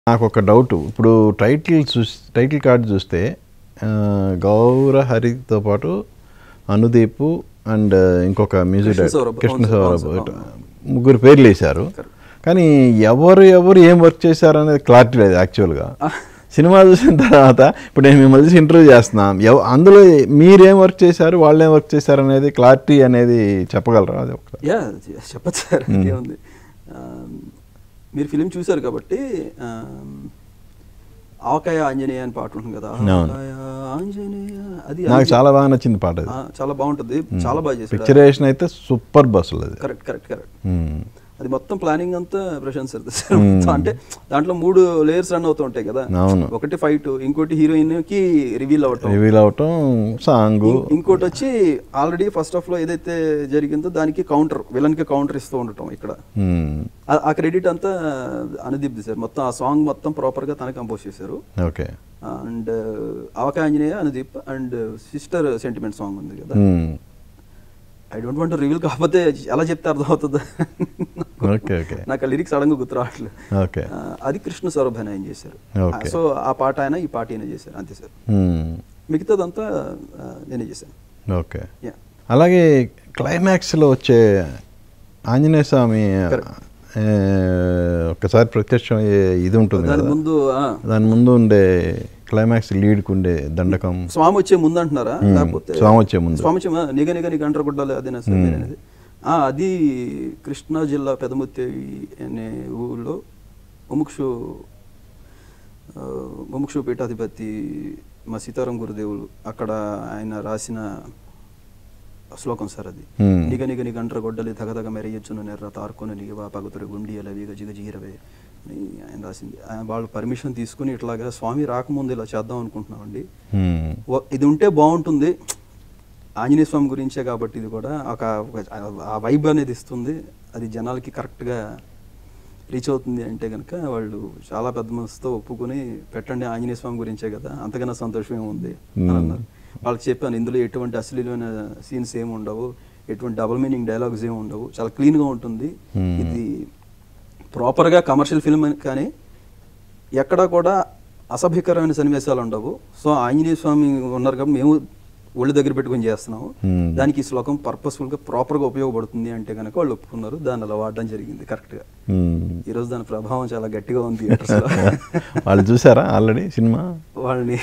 నాకు ఒక డౌట్ ఇప్పుడు టైటిల్ చూస్ టైటిల్ కార్డ్ చూస్తే ఆ, గౌర హరితో పాటు అనుదీప్ అండ్ ఇంకొక మ్యూజిక్ కృష్ణ డైరెక్టర్ సౌరభ్, కృష్ణ అవును సార్, సౌరభ్ అవును సార్, ముగ్గురు పేర్లు వేశారు Correct. కానీ ఎవరు ఎవరు ఏం వర్క్ చేశారు అనేది క్లారిటీ లేదు యాక్చువల్గా సినిమా చూసిన తర్వాత ఇప్పుడు నేను మిమ్మల్ని చూసి ఇంటర్వ్యూ చేస్తున్నాం ఎవ- అందులో మీరేం వర్క్ చేశారు వాళ్ళు ఏం వర్క్ చేశారు అనేది క్లారిటీ అనేది చెప్పగలరా అది ఒక యా చెప్పచ్చు సార్ ఇంకేముంది ఆమ్, మీరు ఫిలిం చూశారు కాబట్టి ఆమ్, ఆవకాయ ఆంజనేయ అని పాట ఉంటుంది కదా అవును. ఆవకాయ ఆంజనేయ అది నాకు చాలా బాగా నచ్చింది పాట అది ఆ, చాలా బాగుంటుంది చాలా బాగా చేశాడు పిక్చరేషన్ అయితే సూపర్ బస్సులు అది కరెక్ట్ కరెక్ట్ కరెక్ట్ మ్మ్. అది మొత్తం ప్లానింగ్ అంతా ప్రశాంత్ సార్ సార్ మొత్తం అంటే దాంట్లో మూడు లేయర్స్ రన్ అవుతూ ఉంటాయి కదా అవును. ఒకటి ఫైట్ ఇంకోటి హీరోయిన్ కి రివీల్ అవటం రివీల్ అవటం సాంగ్ ఇం- ఇంకోటి వచ్చి ఆల్రెడీ ఫస్ట్ హాఫ్ లో ఏదైతే జరిగిందో దానికి కౌంటర్ విలన్ కి కౌంటర్ ఇస్తూ ఉండటం ఇక్కడ ఆ- ఆ క్రెడిట్ అంతా అనుదీప్ది సార్ మొత్తం ఆ సాంగ్ మొత్తం ప్రాపర్ గా తన కంపోజ్ చేశారు okay and Avakaya Anjaneya Anudeep and sister sentiment song ఉంది కదా ఐ డోంట్ వాంట్ రివీల్ కాకపోతే ఎలా చెప్తే అర్థం అవుతుంది ఓకే ఓకే నాకు ఆ లిరిక్స్ అడంగా గుర్తు రావట్లేదు ఓకే ఆ, అది కృష్ణ సౌరభ్ ఆయన ఆయన చేశారు Okay. సో ఆ పాట ఆయన ఈ పాట ఆయన చేశారు అంతే సార్ మిగతాదంతా ఆ, నేనే చేశాను ఓకే యా అలాగే క్లైమాక్స్లో వచ్చే ఆంజనేయ స్వామి ఏ, ఒక్కసారి ప్రత్యక్షం అయ్యే ఇది ఉంటుంది దాని కదా ముందు ఆ, దాని ముందు ఉండే క్లైమాక్స్ లీడ్కి ఉండే దండకం స్వామి వచ్చే ముందు అంటున్నారా Hmm. లేకపోతే స్వామి వచ్చే ముందు. స్వామి వచ్చే ముందు, నిగ నిగ నిగ అంటారు గుడ్డలు అదేనా సార్ Hmm. మీరు అనేది ఆ, అది కృష్ణా జిల్లా పెదముత్తి అనే ఊళ్ళో ముముక్షు ఆ, ముముక్షు పీఠాధిపతి మా సీతారాం గురుదేవులు అక్కడ ఆయన రాసిన శ్లోకం సార్ అది Hmm. నిగ నిగ నిగ అంటర గొడ్డలి తగదగ మెరయచ్చును నెర్ర తార్కొని నిగవా పగతురు గుండి అలవి గజిగ జీరవే అని ఆయన రాసింది ఆయన వాళ్ళు పర్మిషన్ తీసుకుని ఇట్లాగా స్వామి రాకముందు ఇలా చేద్దాం అనుకుంటున్నామండి మ్మ్. ఓ- ఇది ఉంటే బాగుంటుంది ఆంజనేయ స్వామి గురించే కాబట్టి ఇది కూడా ఒక ఒక- ఆ వైబ్ అనేది ఇస్తుంది అది జనాలకి కరెక్ట్గా రీచ్ అవుతుంది అంటే కనుక వాళ్ళు చాలా పెద్ద మనసుతో ఒప్పుకొని పెట్టండి ఆంజనేయ స్వామి గురించే కదా అంతకన్నా సంతోషం ఏముంది అని Hmm. అన్నారు వాళ్ళకి చెప్పాను ఇందులో ఎటువంటి అశ్లీలమైన సీన్స్ ఏమి ఉండవు ఎటువంటి డబుల్ మీనింగ్ డైలాగ్స్ ఏమి ఉండవు చాలా క్లీన్గా ఉంటుంది Hmm. ఇది ప్రాపర్గా కమర్షియల్ ఫిల్మ్ కానీ ఎక్కడా కూడా అసభ్యకరమైన సన్నివేశాలు ఉండవు సో ఆంజనేయ స్వామి ఉన్నారు కాబట్టి మేము ఒళ్ళు దగ్గర పెట్టుకొని చేస్తున్నాము Hmm. దానికి ఈ శ్లోకం పర్పస్ఫుల్గా ప్రాపర్గా ఉపయోగపడుతుంది అంటే కనుక వాళ్ళు ఒప్పుకున్నారు దాన్ని అలా వాడడం జరిగింది కరెక్ట్గా మ్మ్. ఈరోజు దాని ప్రభావం చాలా గట్టిగా ఉంది theatres లో. వాళ్ళు చూసారా ఆల్రెడీ సినిమా వాళ్ళని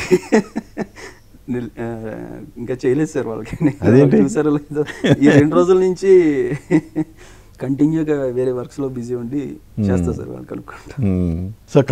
నిల్- ఆ, ఇంకా చేయలేదు సార్ వాళ్ళకి అదేంటి? వాళ్ళు చూసారో లేదో ఈ రెండు రోజుల నుంచి కంటిన్యూగా వేరే వర్క్స్ లో బిజీ ఉండి చేస్తా సార్ వాళ్ళు కనుక్కుంటా మ్మ్. సో